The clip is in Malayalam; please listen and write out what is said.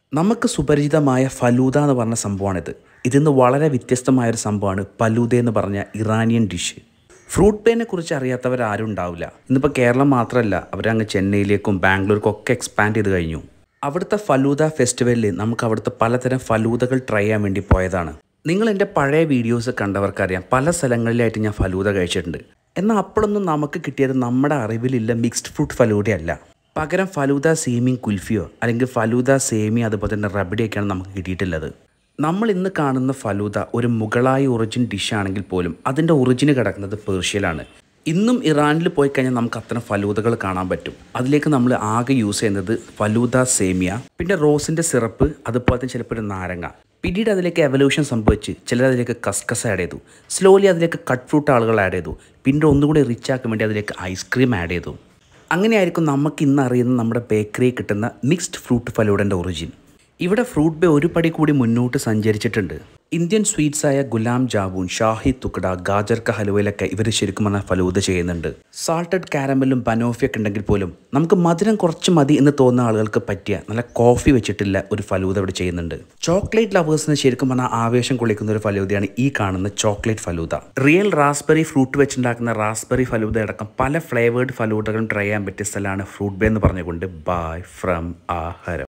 നമുക്ക് സുപരിചിതമായ ഫലൂദ എന്ന് പറഞ്ഞ സംഭവമാണിത് ഇതിന്ന് വളരെ വ്യത്യസ്തമായൊരു സംഭവമാണ് പലൂദ എന്ന് പറഞ്ഞ ഇറാനിയൻ ഡിഷ് ഫ്രൂട്ട് പേനെ കുറിച്ച് അറിയാത്തവർ ആരും ഉണ്ടാവില്ല ഇന്നിപ്പോൾ കേരളം മാത്രമല്ല അവരങ്ങ് ചെന്നൈയിലേക്കും ബാംഗ്ലൂർക്കും ഒക്കെ എക്സ്പാൻഡ് ചെയ്ത് കഴിഞ്ഞു അവിടുത്തെ ഫലൂദ ഫെസ്റ്റിവലിൽ നമുക്ക് അവിടുത്തെ പലതരം ഫലൂദകൾ ട്രൈ ചെയ്യാൻ വേണ്ടി പോയതാണ് നിങ്ങൾ എൻ്റെ പഴയ വീഡിയോസ് കണ്ടവർക്കറിയാം പല സ്ഥലങ്ങളിലായിട്ട് ഞാൻ ഫലൂദ കഴിച്ചിട്ടുണ്ട് എന്നാൽ അപ്പോഴൊന്നും നമുക്ക് കിട്ടിയത് നമ്മുടെ അറിവിലില്ല മിക്സ്ഡ് ഫ്രൂട്ട് ഫലൂദയല്ല പകരം ഫലൂദ സേമിയും കുൽഫിയോ അല്ലെങ്കിൽ ഫലൂദ സേമി അതുപോലെ തന്നെ റബഡിയൊക്കെയാണ് നമുക്ക് കിട്ടിയിട്ടുള്ളത് നമ്മൾ ഇന്ന് കാണുന്ന ഫലൂദ ഒരു മുകളായ ഒറിജിൻ ഡിഷാണെങ്കിൽ പോലും അതിൻ്റെ ഒറിജിന് കിടക്കുന്നത് പേർഷ്യയിലാണ് ഇന്നും ഇറാനിൽ പോയി കഴിഞ്ഞാൽ നമുക്ക് അത്തരം ഫലൂദകൾ കാണാൻ പറ്റും അതിലേക്ക് നമ്മൾ ആകെ യൂസ് ചെയ്യുന്നത് ഫലൂദ സേമിയ പിന്നെ റോസിൻ്റെ സിറപ്പ് അതുപോലെ തന്നെ ചിലപ്പോൾ ഒരു നാരങ്ങ പിന്നീട് അതിലേക്ക് എവല്യൂഷൻ സംഭവിച്ച് ചിലർ അതിലേക്ക് കസ്കസ് ആഡ് ചെയ്തു സ്ലോലി അതിലേക്ക് കട്ട് ഫ്രൂട്ട് ആളുകൾ ആഡ് ചെയ്തു പിന്നീട് ഒന്നുകൂടി റിച്ച് ആക്കാൻ വേണ്ടി അതിലേക്ക് ഐസ്ക്രീം ആഡ് ചെയ്തു അങ്ങനെയായിരിക്കും നമുക്ക് ഇന്ന് അറിയുന്ന നമ്മുടെ ബേക്കറിയിൽ കിട്ടുന്ന മിക്സ്ഡ് ഫ്രൂട്ട് ഫലൂഡൻ്റെ ഒറിജിൻ ഇവിടെ ഫ്രൂട്ട് ബേ ഒരു പടി കൂടി മുന്നോട്ട് സഞ്ചരിച്ചിട്ടുണ്ട് ഇന്ത്യൻ സ്വീറ്റ്സ് ആയ ഗുലാം ജാബൂൻ ഷാഹി തുക്കട ഗാജർ ക ഹലുവയിലൊക്കെ ഇവർ ശരിക്കും പറഞ്ഞാൽ ഫലൂദ ചെയ്യുന്നുണ്ട് സാൾട്ടഡ് കാരമലും ബനോഫിയൊക്കെ ഉണ്ടെങ്കിൽ പോലും നമുക്ക് മധുരം കുറച്ച് മതി എന്ന് തോന്നുന്ന ആളുകൾക്ക് പറ്റിയ നല്ല കോഫി വെച്ചിട്ടുള്ള ഒരു ഫലൂദ ഇവിടെ ചെയ്യുന്നുണ്ട് ചോക്ലേറ്റ് ലവേഴ്സിന് ശരിക്കും പറഞ്ഞാൽ ആവേശം കൊള്ളിക്കുന്ന ഒരു ഫലൂദയാണ് ഈ കാണുന്ന chocolate falooda real raspberry fruit വെച്ചുണ്ടാക്കുന്ന റാസ്ബെറി ഫലൂദ അടക്കം പല ഫ്ലേവേർഡ് ഫലൂദകളും ട്രൈ ചെയ്യാൻ പറ്റിയ സ്ഥലമാണ് ഫ്രൂട്ട് ബേ എന്ന് പറഞ്ഞുകൊണ്ട് ബൈ ഫ്രം ആഹാരം